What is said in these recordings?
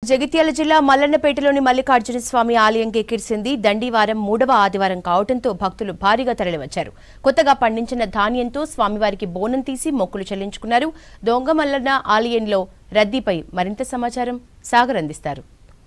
జగిత్యాల జిల్లా మల్లన్నపేటలోని మల్లికార్జున స్వామి ఆలయం కెక్కిరిసింది దండివారం మూడవ ఆదివారం కావడంతో భక్తులు భారీగా తరలివచ్చారు కొత్తగా పండించిన ధాన్యంతో స్వామివారికి బోనం తీసి మొక్కులు చెల్లించుకున్నారు దొంగ మల్లన్న ఆలయంలో రద్దీపై మరింత సమాచారం సాగర్ అందిస్తారు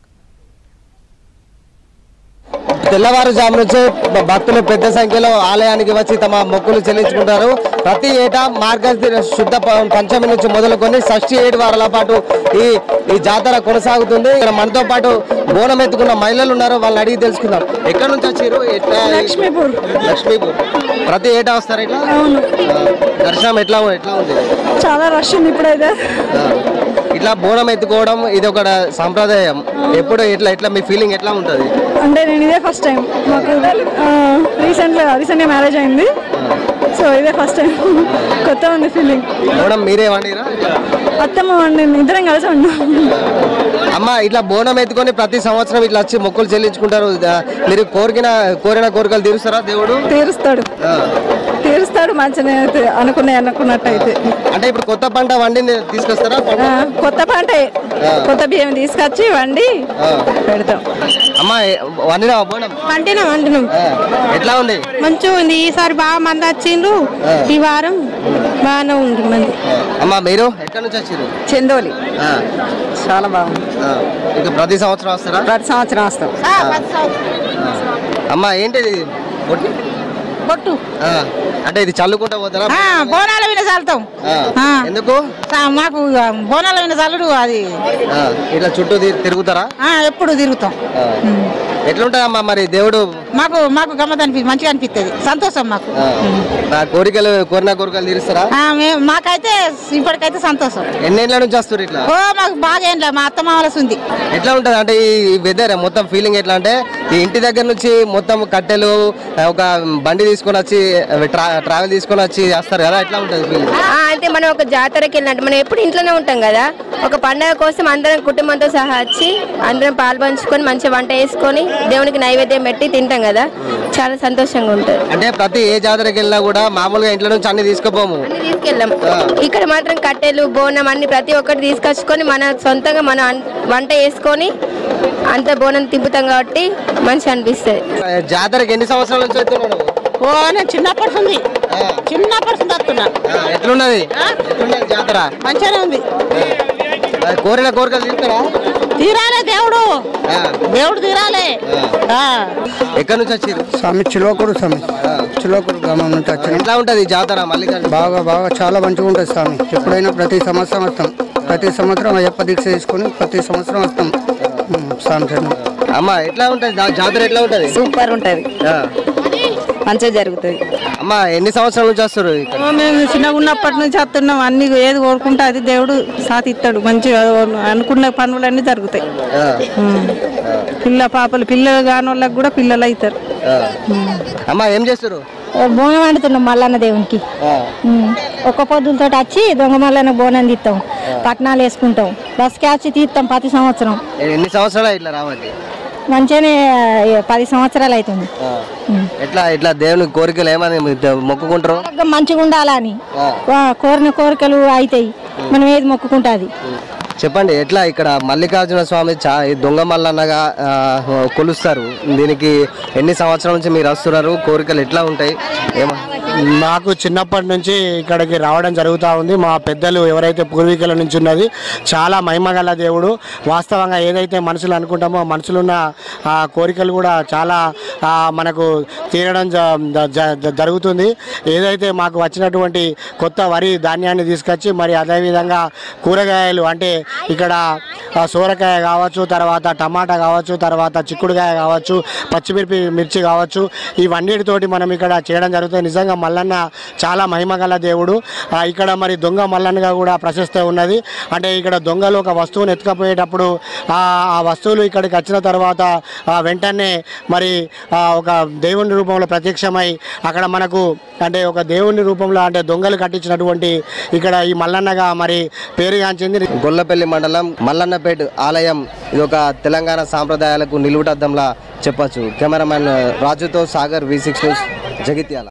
తెల్లవారుజాము నుంచే భ- భక్తులు పెద్ద సంఖ్యలో ఆలయానికి వచ్చి తమ మొక్కులు చెల్లించుకుంటారు ప్రతి ఏటా మార్గశిర శుద్ధ ప- పంచమి నుంచి మొదలుకొని షష్ఠి ఏడు వారాల పాటు ఈ ఈ జాతర కొనసాగుతుంది ఇక్కడ మనతో పాటు బోనం ఎత్తుకున్న మహిళలు ఉన్నారు వాళ్ళని అడిగి తెలుసుకుందాం ఎక్కడ నుంచి వచ్చారు ఎట్లా లక్ష్మీపూర్ లక్ష్మీపూర్ ప్రతి ఏటా వస్తారు ఇట్లా అవును ఆ, దర్శనం ఎట్లా ఎట్లా ఉంది చాలా రష్ ఉంది ఇప్పుడైతే ఆ, ఇట్లా బోనం ఎత్తుకోవడం ఇది ఒక సాంప్రదాయం ఎప్పుడు ఎట్లా ఎట్లా మీ ఫీలింగ్ ఎట్లా ఉంటుంది అంటే నేను ఇదే ఫస్ట్ టైం మాకు రీసెంట్గా రీసెంట్గా మ్యారేజ్ అయింది సో ఇదే ఫస్ట్ టైం కొత్త ఉంది ఫీలింగ్ బోనం మీరే వండిరా అత్తమ్మ నేను ఇద్దరం కలిసి ఉన్నాం అమ్మ ఇట్లా బోనం ఎత్తుకొని ప్రతి సంవత్సరం ఇట్లా వచ్చి మొక్కులు చెల్లించుకుంటారు ఆ, మీరు కోరిన కోరిన కోరికలు తీరుస్తారా దేవుడు తీరుస్తాడు ఆ. తీరుస్తాడు మంచిగా అయితే అనుకునే అనుకున్నట్టు అయితే అంటే ఇప్పుడు కొత్త పంట వండింది తీసుకొస్తారా పంట? ఆ, కొత్త పంట కొత్త బియ్యం తీసుకొచ్చి వండి పెడతాం అమ్మ ఏ- వండినా బోనం వండినాం వండినాం ఆ, ఎట్లా ఉంది మంచిగా ఉంది ఈసారి బాగా మంది వచ్చిండ్రు ఈ వారం బాగానే ఉంది మంది అమ్మ మీరు ఎక్కడి నుంచి వచ్చారు చెందోలి చాలా బాగుంది ఇక ప్రతి సంవత్సరం వస్తారా ప్రతి సంవత్సరం వస్తాం అమ్మ ఏంటిది బొట్టు? బొట్టు ఆ, అంటే ఇది చల్లుకుంటా పోతారా ఆ, బోనాల మీద చల్లుతాం ఆ, ఆ. ఎందుకు సా- మాకు ఆ, బోనాల మీద చల్లుడు అది ఆ, ఇట్లా చుట్టూ తి- తిరుగుతారా ఆ, ఎప్పుడు తిరుగుతాం ఆ. ఎట్లుంటదమ్మా మరి దేవుడు మాకు మాకు గమ్మత్ అనిపి మంచిగా అనిపిస్తుంది సంతోషం మాకు ఆ, నా కోరికలు కోరిన కోరికలు తీరుస్తారా ఆ, మేము మాకైతే ఇప్పటికైతే సంతోషం ఎన్నేళ్ళ నుంచి వస్తారు ఇట్లా ఓ మాకు బాగా ఏం లేదు మా అత్త మామలసి ఉంది ఎట్లా ఉంటుంది అంటే ఈ వెదర్ మొత్తం ఫీలింగ్ ఎట్లా అంటే ఈ ఇంటి దగ్గర నుంచి మొత్తం కట్టెలు ఆ, ఒక బండి తీసుకొని వచ్చి ట్రా ట్రావెల్ తీసుకొని వచ్చి చేస్తారు కదా ఎట్లా ఉంటుంది ఫీలింగ్ ఆ, అంటే మనం ఒక జాతరకి వెళ్ళినట్టు మనం ఎప్పుడు ఇంట్లోనే ఉంటాం కదా ఒక పండగ కోసం అందరం కుటుంబంతో సహా వచ్చి అందరం పాలు పంచుకొని మంచిగా వంట వేసుకొని దేవునికి నైవేద్యం పెట్టి తింటాం కదా చాలా సంతోషంగా ఉంటుంది అంటే ప్రతి ఏ జాతరకి వెళ్ళినా కూడా మామూలుగా ఇంట్లో నుంచి అన్ని తీసుకుపోము అన్ని తీసుకెళ్ళాం ఇక్కడ మాత్రం కట్టెలు బోనం అన్ని ప్రతి ఒక్కటి తీసుకొచ్చుకొని మన సొంతంగా మనం అన్- వంట వేసుకొని అంత బోనం తిప్పుతాం కాబట్టి మంచిగా అనిపిస్తుంది ఆ, జాతరకి ఎన్ని సంవత్సరాల నుంచి వస్తున్నావు నువ్వు? ఓ నేను చిన్నప్పటి ఉంది ఆ, చిన్నప్పటి నుంచి వస్తున్నా ఆ, ఎట్లున్నది ఎట్లున్నది జాతర మంచిగానే ఉంది ఆ, కోరిన కోరికలు తీస్తారా తీరాలే దేవుడు ఆ, దేవుడు తీరాలే ఆ. ఎక్కడి నుంచి వచ్చారు స్వామి చిలోకుడు స్వామి చిలోకుడు గ్రామం నుంచి వచ్చాను ఎట్లా ఉంటుంది ఈ జాతర మల్లికార్జున బాగా బాగా చాలా మంచిగా ఉంటుంది స్వామి ఎప్పుడైనా ప్రతి సంవత్సరం వస్తాం ప్రతి సంవత్సరం అయ్యప్ప దీక్ష తీసుకొని ప్రతి సంవత్సరం వస్తాం ఉమ్, స్వామి చరణం. అమ్మ ఎట్లా ఉంటుంది జా- జాతర ఎట్లా ఉంటుంది సూపర్ ఉంటుంది ఆ. మంచిగా జరుగుతుంది అమ్మ ఎన్ని సంవత్సరాల నుంచి వస్తారు ఇక్కడ మేము చిన్నగా ఉన్నప్పటి నుంచి వస్తున్నాం అన్ని ఏది కోరుకుంటే అది దేవుడు సాతి ఇస్తాడు మంచిగా అనుకున్న పనులన్నీ జరుగుతాయి ఆ, పిల్ల పాపలు పిల్లలు కాని వాళ్ళకి కూడా పిల్లలు అవుతారు ఆ. అమ్మ ఏం చేస్తారు బోనం వండుతున్నాం మల్లన్న దేవునికి ఆ, ఉమ్. ఒక్క పొద్దులతో వచ్చి దొంగ మల్లన్న బోనం తీస్తాం పట్నాలు వేసుకుంటాం బస్కి వచ్చి తీస్తాం ప్రతి సంవత్సరం ఎన్ని సంవత్సరాలు ఇట్లా రావాలి మంచిగానే ఆ, పది సంవత్సరాలు అవుతుంది ఆ. ఎట్లా ఇట్లా దేవుని కోరికలు ఏమని మీరు మొక్కుకుంటారు ఆరోగ్యం మంచిగా ఉండాలని ఆ. వా- కోరిన కోరికలు అవుతాయి మనం ఏది మొక్కుకుంటుంది చెప్పండి ఎట్లా ఇక్కడ మల్లికార్జున స్వామి చా ఈ దొంగ మల్లన్నగా ఆ, కొలుస్తారు దీనికి ఎన్ని సంవత్సరాల నుంచి మీరు వస్తున్నారు కోరికలు ఎట్లా ఉంటాయి ఏమో మాకు చిన్నప్పటి నుంచి ఇక్కడికి రావడం జరుగుతూ ఉంది మా పెద్దలు ఎవరైతే పూర్వీకుల నుంచి ఉన్నది చాలా మహిమగల దేవుడు వాస్తవంగా ఏదైతే మనసులు అనుకుంటామో ఆ మనసులున్న ఆ కోరికలు కూడా చాలా ఆ, మనకు తీరడం జ- జ- జ- జరుగుతుంది ఏదైతే మాకు వచ్చినటువంటి కొత్త వరి ధాన్యాన్ని తీసుకొచ్చి మరి అదేవిధంగా కూరగాయలు అంటే ఇక్కడ ఆ, సోరకాయ కావచ్చు తర్వాత టమాటా కావచ్చు తర్వాత చిక్కుడుకాయ కావచ్చు పచ్చిమిర్చి మిర్చి కావచ్చు ఇవన్నిటితోటి మనం ఇక్కడ చేయడం జరుగుతుంది నిజంగా మల్లన్న చాలా మహిమగల దేవుడు ఆ, ఇక్కడ మరి దొంగ మల్లన్నగా కూడా ప్రశస్తి ఉన్నది అంటే ఇక్కడ దొంగలు ఒక వస్తువును ఎత్తుకపోయేటప్పుడు ఆ ఆ వస్తువులు ఇక్కడికి వచ్చిన తర్వాత ఆ, వెంటనే మరి ఆ, ఒక దేవుని రూపంలో ప్రత్యక్షమై అక్కడ మనకు అంటే ఒక దేవుని రూపంలో అంటే దొంగలు కట్టించినటువంటి ఇక్కడ ఈ మల్లన్నగా మరి పేరుగాంచింది గొల్లపల్లి మండలం మల్లన్నపేట్ ఆలయం ఇది ఒక తెలంగాణ సాంప్రదాయాలకు నిలువుటద్దంలా చెప్పచ్చు కెమెరామెన్ రాజుతో Sagar V six news Jagtial